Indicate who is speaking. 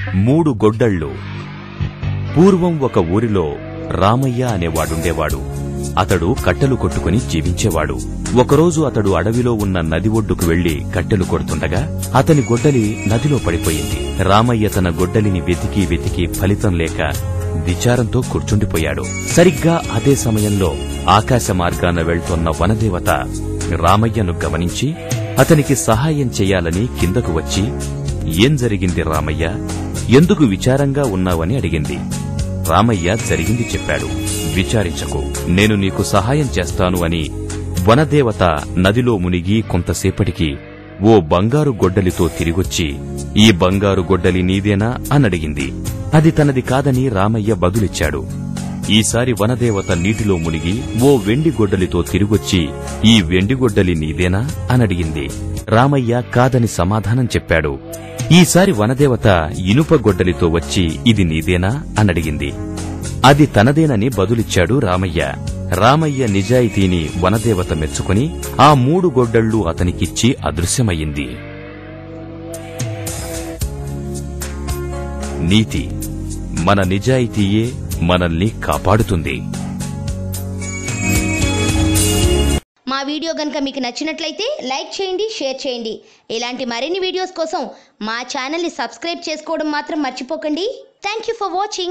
Speaker 1: మూడు గొడ్డళ్ళు పూర్వం ఒక ఊరిలో రామయ్య అనేవాడుండేవాడు అతడు కట్టెలు కొట్టుకుని జీవించేవాడు ఒకరోజు అతడు అడవిలో ఉన్న నది ఒడ్డుకు వెళ్లి కట్టెలు కొడుతుండగా అతని గొడ్డలి నదిలో పడిపోయింది రామయ్య తన గొడ్డలిని వెతికి వెతికి ఫలితం లేక విచారంతో కూర్చుండిపోయాడు సరిగ్గా అదే సమయంలో ఆకాశ మార్గాన వెళ్తోన్న వనదేవత రామయ్యను గమనించి అతనికి సహాయం చెయ్యాలని కిందకు వచ్చి ఏం జరిగింది రామయ్య ఎందుకు విచారంగా ఉన్నావని అడిగింది రామయ్య జరిగింది చెప్పాడు విచారించకు నేను నీకు సహాయం చేస్తాను అని వనదేవత నదిలో మునిగి కొంతసేపటికి ఓ బంగారు గొడ్డలితో తిరిగొచ్చి ఈ బంగారు గొడ్డలి నీదేనా అనడిగింది అది తనది కాదని రామయ్య బదులిచ్చాడు ఈసారి వనదేవత నీటిలో మునిగి ఓ వెండి గొడ్డలితో తిరిగొచ్చి ఈ వెండి గొడ్డలి నీదేనా అనడిగింది రామయ్య కాదని సమాధానం చెప్పాడు ఈసారి వనదేవత ఇనుప గొడ్డలితో వచ్చి ఇది నీదేనా అనడిగింది అది తనదేనని బదులిచ్చాడు రామయ్య రామయ్య నిజాయితీని వనదేవత మెచ్చుకుని ఆ మూడు గొడ్డళ్ళు అతనికిచ్చి అదృశ్యమయ్యింది నీతి మన నిజాయితీయే మనల్ని కాపాడుతుంది
Speaker 2: మా వీడియో కనుక మీకు నచ్చినట్లయితే లైక్ చేయండి షేర్ చేయండి ఇలాంటి మరిన్ని వీడియోస్ కోసం మా ఛానల్ని సబ్స్క్రైబ్ చేసుకోవడం మాత్రం మర్చిపోకండి థ్యాంక్ యూ ఫర్ వాచింగ్